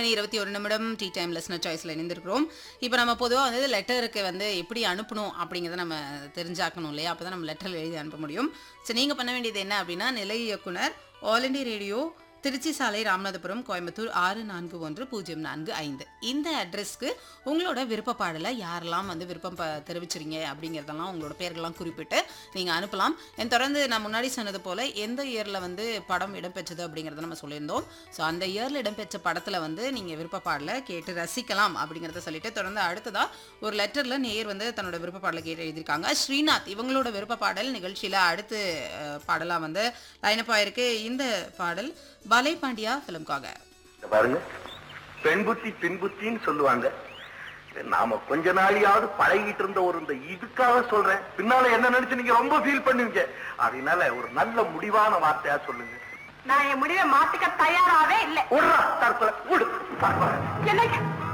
இருபத்தி ஒரு நிமிடம் டீ டைம் லெஸ்னர் சாய்ஸில் இணைந்திருக்கிறோம் இப்போ நம்ம பொதுவாக வந்து லெட்டருக்கு வந்து எப்படி அனுப்பணும் அப்படிங்கிறத நம்ம தெரிஞ்சாக்கணும் இல்லையா அப்போ தான் நம்ம லெட்டரில் எழுதி அனுப்ப முடியும் ஸோ நீங்கள் பண்ண வேண்டியது என்ன அப்படின்னா நிலை இயக்குனர் ஆல் இண்டியா ரேடியோ திருச்சி சாலை ராமநாதபுரம் கோயம்புத்தூர் ஆறு நான்கு ஒன்று பூஜ்ஜியம் நான்கு ஐந்து இந்த அட்ரஸ்க்கு உங்களோட விருப்ப பாடலை யாரெல்லாம் வந்து விருப்பம் ப தெரிவிச்சிருங்க அப்படிங்கிறதெல்லாம் உங்களோட பேர்கள்லாம் குறிப்பிட்டு நீங்கள் அனுப்பலாம் என் தொடர்ந்து நான் முன்னாடி சொன்னது போல் எந்த இயரில் வந்து படம் இடம்பெற்றது அப்படிங்கிறத நம்ம சொல்லியிருந்தோம் ஸோ அந்த இயரில் இடம்பெற்ற படத்தில் வந்து நீங்கள் விருப்ப பாடலை கேட்டு ரசிக்கலாம் அப்படிங்கிறத சொல்லிட்டு தொடர்ந்து அடுத்ததாக ஒரு லெட்டரில் நேர் வந்து தன்னோட விருப்ப பாடலை கேட்டு எழுதியிருக்காங்க ஸ்ரீநாத் இவங்களோட விருப்ப பாடல் நிகழ்ச்சியில் அடுத்து பாடலாக வந்து லைனப் ஆயிருக்கு இந்த பாடல் பலை பாண்டியா ஃபிலிம்காக இத பாருங்க பெண் புத்தி பின் புத்தின்னு சொல்லுவாங்க நாம கொஞ்ச நாளையாவது பழகிட்டு இருந்த ஒரு இந்த இதுக்காக சொல்றேன் பின்னால என்ன நினைச்சு நீங்க ரொம்ப ஃபீல் பண்ணுவீங்க அதனால ஒரு நல்ல முடிவான வார்த்தையா சொல்லுங்க நான் என் முடிவை மாத்திக்க தயாராவே இல்லை விடுறா தற்கொலை விடு தற்கொலை என்னங்க